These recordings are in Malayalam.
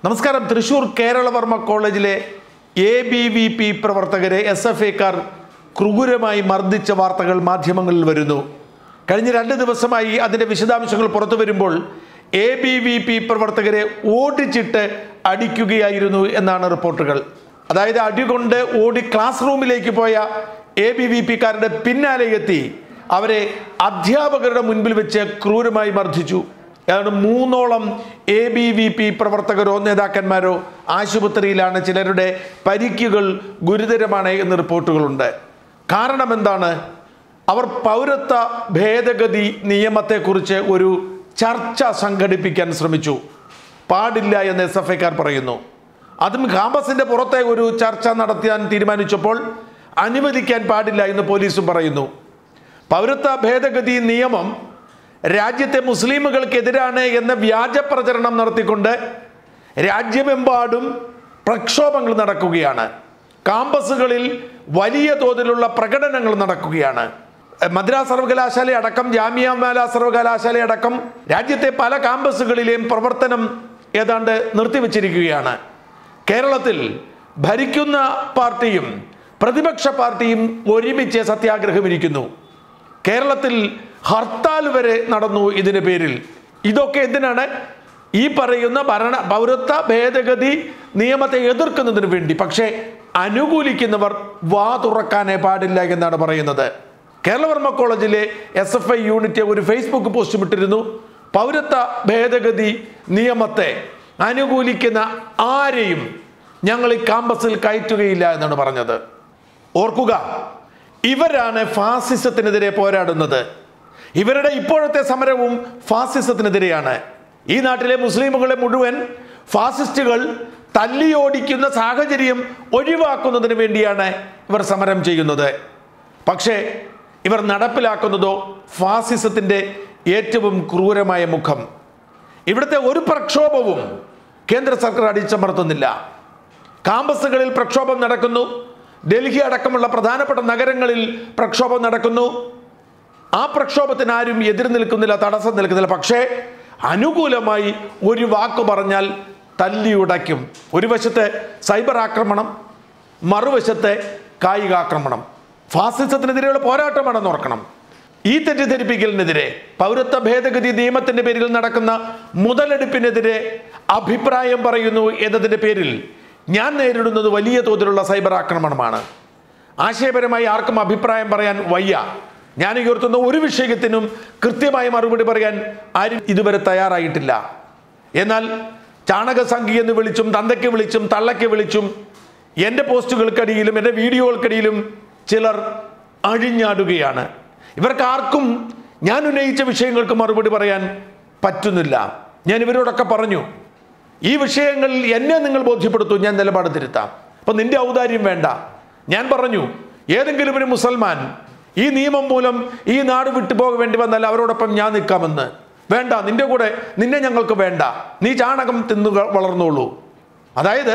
നമസ്കാരം തൃശൂർ കേരളവർമ്മ കോളേജിലെ എ ബി വി പി പ്രവർത്തകരെ എസ് എഫ് ഐക്കാർ ക്രൂരമായി മർദ്ദിച്ച വാർത്തകൾ മാധ്യമങ്ങളിൽ വരുന്നു കഴിഞ്ഞ രണ്ട് ദിവസമായി അതിൻ്റെ വിശദാംശങ്ങൾ പുറത്തു വരുമ്പോൾ എ ബി വി പി പ്രവർത്തകരെ ഓടിച്ചിട്ട് അടിക്കുകയായിരുന്നു എന്നാണ് റിപ്പോർട്ടുകൾ അതായത് അടികൊണ്ട് ഓടി ക്ലാസ് റൂമിലേക്ക് പോയ എ ബി വി പിക്കാരുടെ പിന്നാലെ എത്തി അവരെ അധ്യാപകരുടെ മുൻപിൽ വെച്ച് ക്രൂരമായി മർദ്ദിച്ചു ഏതാണ്ട് മൂന്നോളം എ ബി വി പി പ്രവർത്തകരോ നേതാക്കന്മാരോ ആശുപത്രിയിലാണ് ചിലരുടെ പരിക്കുകൾ ഗുരുതരമാണ് എന്ന് റിപ്പോർട്ടുകളുണ്ട് കാരണം എന്താണ് അവർ പൗരത്വ ഭേദഗതി നിയമത്തെക്കുറിച്ച് ഒരു ചർച്ച സംഘടിപ്പിക്കാൻ ശ്രമിച്ചു പാടില്ല എന്ന് എസ് എഫ് ഐക്കാർ പറയുന്നു അതും കാമ്പസിന്റെ പുറത്തെ ഒരു ചർച്ച നടത്താൻ തീരുമാനിച്ചപ്പോൾ അനുവദിക്കാൻ പാടില്ല എന്ന് പോലീസും പറയുന്നു പൗരത്വ ഭേദഗതി നിയമം രാജ്യത്തെ മുസ്ലിമുകൾക്കെതിരാണ് എന്ന വ്യാജ പ്രചരണം നടത്തിക്കൊണ്ട് രാജ്യമെമ്പാടും പ്രക്ഷോഭങ്ങൾ നടക്കുകയാണ് കാമ്പസുകളിൽ വലിയ തോതിലുള്ള പ്രകടനങ്ങൾ നടക്കുകയാണ് മദ്രാസ് സർവകലാശാല അടക്കം ജാമിയ മാല സർവകലാശാല അടക്കം രാജ്യത്തെ പല കാമ്പസുകളിലെയും പ്രവർത്തനം ഏതാണ്ട് നിർത്തിവെച്ചിരിക്കുകയാണ് കേരളത്തിൽ ഭരിക്കുന്ന പാർട്ടിയും പ്രതിപക്ഷ പാർട്ടിയും ഒരുമിച്ച് സത്യാഗ്രഹം ഇരിക്കുന്നു കേരളത്തിൽ ഹർത്താൽ വരെ നടന്നു ഇതിന് പേരിൽ ഇതൊക്കെ എന്തിനാണ് ഈ പറയുന്ന ഭരണ പൗരത്വ ഭേദഗതി നിയമത്തെ എതിർക്കുന്നതിന് വേണ്ടി പക്ഷേ അനുകൂലിക്കുന്നവർ വാ തുറക്കാനേ പാടില്ല എന്നാണ് പറയുന്നത് കേരളവർമ്മ കോളേജിലെ എസ് എഫ് ഐ യൂണിറ്റ് ഒരു ഫേസ്ബുക്ക് പോസ്റ്റും ഇട്ടിരുന്നു പൗരത്വ ഭേദഗതി നിയമത്തെ അനുകൂലിക്കുന്ന ആരെയും ഞങ്ങൾ ഈ കാമ്പസിൽ കയറ്റുകയില്ല എന്നാണ് പറഞ്ഞത് ഓർക്കുക ഇവരാണ് ഫാസിസത്തിനെതിരെ പോരാടുന്നത് ഇവരുടെ ഇപ്പോഴത്തെ സമരവും ഫാസിസത്തിനെതിരെയാണ് ഈ നാട്ടിലെ മുസ്ലിമുകളെ മുഴുവൻ ഫാസിസ്റ്റുകൾ തല്ലിയോടിക്കുന്ന സാഹചര്യം ഒഴിവാക്കുന്നതിന് വേണ്ടിയാണ് ഇവർ സമരം ചെയ്യുന്നത് പക്ഷേ ഇവർ നടപ്പിലാക്കുന്നതോ ഫാസിസത്തിന്റെ ഏറ്റവും ക്രൂരമായ മുഖം ഇവിടുത്തെ ഒരു പ്രക്ഷോഭവും കേന്ദ്ര സർക്കാർ അടിച്ചമർത്തുന്നില്ല കാമ്പസുകളിൽ പ്രക്ഷോഭം നടക്കുന്നു ഡൽഹി അടക്കമുള്ള പ്രധാനപ്പെട്ട നഗരങ്ങളിൽ പ്രക്ഷോഭം നടക്കുന്നു ആ പ്രക്ഷോഭത്തിന് ആരും എതിർ നിൽക്കുന്നില്ല തടസ്സം നിൽക്കുന്നില്ല പക്ഷേ അനുകൂലമായി ഒരു വാക്ക് പറഞ്ഞാൽ തല്ലിയുടയ്ക്കും ഒരു വശത്തെ സൈബർ ആക്രമണം മറുവശത്തെ കായികാക്രമണം ഫാസിസത്തിനെതിരെയുള്ള പോരാട്ടമാണെന്ന് ഓർക്കണം ഈ തെറ്റിദ്ധരിപ്പിക്കലിനെതിരെ പൗരത്വ ഭേദഗതി നിയമത്തിന്റെ പേരിൽ നടക്കുന്ന മുതലെടുപ്പിനെതിരെ അഭിപ്രായം പറയുന്നു എന്നതിന്റെ പേരിൽ ഞാൻ നേരിടുന്നത് വലിയ തോതിലുള്ള സൈബർ ആക്രമണമാണ് ആശയപരമായി ആർക്കും അഭിപ്രായം പറയാൻ വയ്യ ഞാൻ ഉയർത്തുന്ന ഒരു വിഷയത്തിനും കൃത്യമായ മറുപടി പറയാൻ ആരും ഇതുവരെ തയ്യാറായിട്ടില്ല എന്നാൽ ചാണകസംഖ്യ എന്ന് വിളിച്ചും തന്തയ്ക്ക് വിളിച്ചും തള്ളയ്ക്ക് വിളിച്ചും എൻ്റെ പോസ്റ്റുകൾക്കടിയിലും എൻ്റെ വീഡിയോകൾക്കടിയിലും ചിലർ അഴിഞ്ഞാടുകയാണ് ഇവർക്ക് ആർക്കും ഞാൻ ഉന്നയിച്ച വിഷയങ്ങൾക്ക് മറുപടി പറയാൻ പറ്റുന്നില്ല ഞാൻ ഇവരോടൊക്കെ പറഞ്ഞു ഈ വിഷയങ്ങളിൽ എന്നെ നിങ്ങൾ ബോധ്യപ്പെടുത്തൂ ഞാൻ നിലപാട് തിരുത്താം അപ്പൊ നിന്റെ ഔദാര്യം വേണ്ട ഞാൻ പറഞ്ഞു ഏതെങ്കിലും ഒരു മുസൽമാൻ ഈ നിയമം മൂലം ഈ നാട് വിട്ടു പോകാൻ വേണ്ടി വന്നാൽ അവരോടൊപ്പം ഞാൻ നിൽക്കാമെന്ന് വേണ്ട നിന്റെ കൂടെ നിന്നെ ഞങ്ങൾക്ക് വേണ്ട നീ ചാണകം തിന്നു വളർന്നോളൂ അതായത്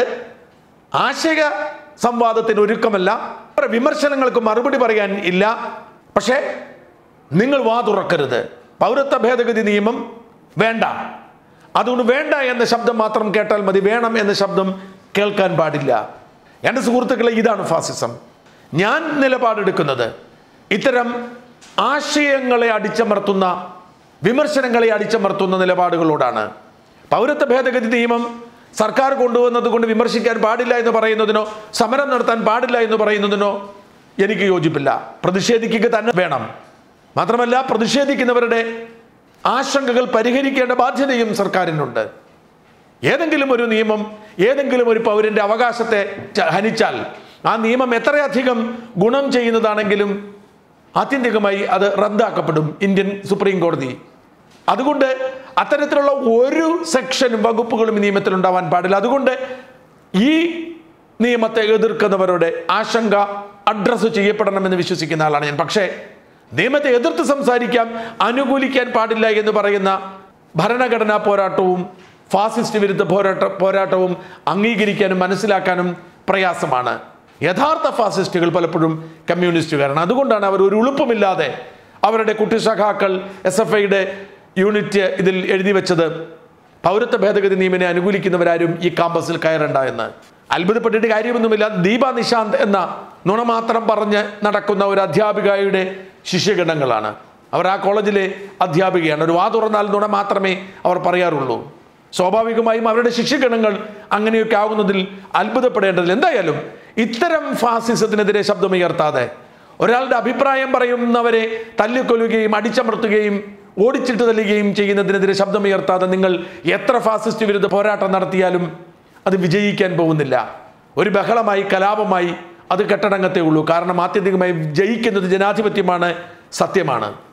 ആശയ സംവാദത്തിന് ഒരുക്കമല്ല വിമർശനങ്ങൾക്ക് മറുപടി പറയാൻ ഇല്ല പക്ഷേ നിങ്ങൾ വാ തുറക്കരുത് പൗരത്വ ഭേദഗതി നിയമം വേണ്ട അതുകൊണ്ട് വേണ്ട എന്ന ശബ്ദം മാത്രം കേട്ടാൽ മതി വേണം എന്ന ശബ്ദം കേൾക്കാൻ പാടില്ല എൻ്റെ സുഹൃത്തുക്കളെ ഇതാണ് ഫാസിസം ഞാൻ നിലപാടെടുക്കുന്നത് ഇത്തരം ആശയങ്ങളെ അടിച്ചമർത്തുന്ന വിമർശനങ്ങളെ അടിച്ചമർത്തുന്ന നിലപാടുകളോടാണ് പൗരത്വ ഭേദഗതി നിയമം സർക്കാർ കൊണ്ടുവന്നത് കൊണ്ട് വിമർശിക്കാൻ പാടില്ല എന്ന് പറയുന്നതിനോ സമരം നടത്താൻ പാടില്ല എന്ന് പറയുന്നതിനോ എനിക്ക് യോജിപ്പില്ല പ്രതിഷേധിക്കുക തന്നെ വേണം മാത്രമല്ല പ്രതിഷേധിക്കുന്നവരുടെ ആശങ്കകൾ പരിഹരിക്കേണ്ട ബാധ്യതയും സർക്കാരിനുണ്ട് ഏതെങ്കിലും ഒരു നിയമം ഏതെങ്കിലും ഒരു പൗരന്റെ അവകാശത്തെ ച- ഹനിച്ചാൽ ആ നിയമം എത്രയധികം ഗുണം ചെയ്യുന്നതാണെങ്കിലും ആത്യന്തികമായി അത് റദ്ദാക്കപ്പെടും ഇന്ത്യൻ സുപ്രീം കോടതി അതുകൊണ്ട് അത്തരത്തിലുള്ള ഒരു സെക്ഷനും വകുപ്പുകളും ഈ നിയമത്തിൽ ഉണ്ടാവാൻ പാടില്ല അതുകൊണ്ട് ഈ നിയമത്തെ എതിർക്കുന്നവരുടെ ആശങ്ക അഡ്രസ്സ് ചെയ്യപ്പെടണമെന്ന് വിശ്വസിക്കുന്ന ആളാണ് ഞാൻ പക്ഷേ നിയമത്തെ എതിർത്ത് സംസാരിക്കാം അനുകൂലിക്കാൻ പാടില്ല എന്ന് പറയുന്ന ഭരണഘടനാ പോരാട്ടവും ഫാസിസ്റ്റ് വിരുദ്ധ പോരാട്ട പോരാട്ടവും അംഗീകരിക്കാനും മനസ്സിലാക്കാനും പ്രയാസമാണ് യഥാർത്ഥ ഫാസിസ്റ്റുകൾ പലപ്പോഴും കമ്മ്യൂണിസ്റ്റുകാരാണ് അതുകൊണ്ടാണ് അവർ ഒരു ഉളുപ്പുമില്ലാതെ അവരുടെ കുട്ടിസഖാക്കൾ എസ് എഫ് ഐയുടെ യൂണിറ്റ് ഇതിൽ എഴുതി വെച്ചത് പൗരത്വ ഭേദഗതി നിയമനെ അനുകൂലിക്കുന്നവരാരും ഈ കാമ്പസിൽ കയറണ്ട എന്ന് അത്ഭുതപ്പെട്ടിട്ട് കാര്യമൊന്നുമില്ല ദീപ നിശാന്ത് എന്ന നുണ മാത്രം പറഞ്ഞ് നടക്കുന്ന ഒരു അധ്യാപികയുടെ ശിഷ്യഗണങ്ങളാണ് അവർ ആ കോളേജിലെ അധ്യാപികയാണ് ഒരു വാ തുറന്നാൽ നുണ മാത്രമേ അവർ പറയാറുള്ളൂ സ്വാഭാവികമായും അവരുടെ ശിഷ്യഗണങ്ങൾ അങ്ങനെയൊക്കെ ആകുന്നതിൽ അത്ഭുതപ്പെടേണ്ടതിൽ എന്തായാലും ഇത്തരം ഫാസിസത്തിനെതിരെ ശബ്ദമുയർത്താതെ ഒരാളുടെ അഭിപ്രായം പറയുന്നവരെ തല്ലിക്കൊല്ലുകയും അടിച്ചമർത്തുകയും ഓടിച്ചിട്ട് തല്ലുകയും ചെയ്യുന്നതിനെതിരെ ശബ്ദമുയർത്താതെ നിങ്ങൾ എത്ര ഫാസിസ്റ്റ് വിരുദ്ധ പോരാട്ടം നടത്തിയാലും അത് വിജയിക്കാൻ പോകുന്നില്ല ഒരു ബഹളമായി കലാപമായി അത് കെട്ടടങ്ങത്തേ ഉള്ളൂ കാരണം ആത്യന്തികമായി ജയിക്കുന്നത് ജനാധിപത്യമാണ് സത്യമാണ്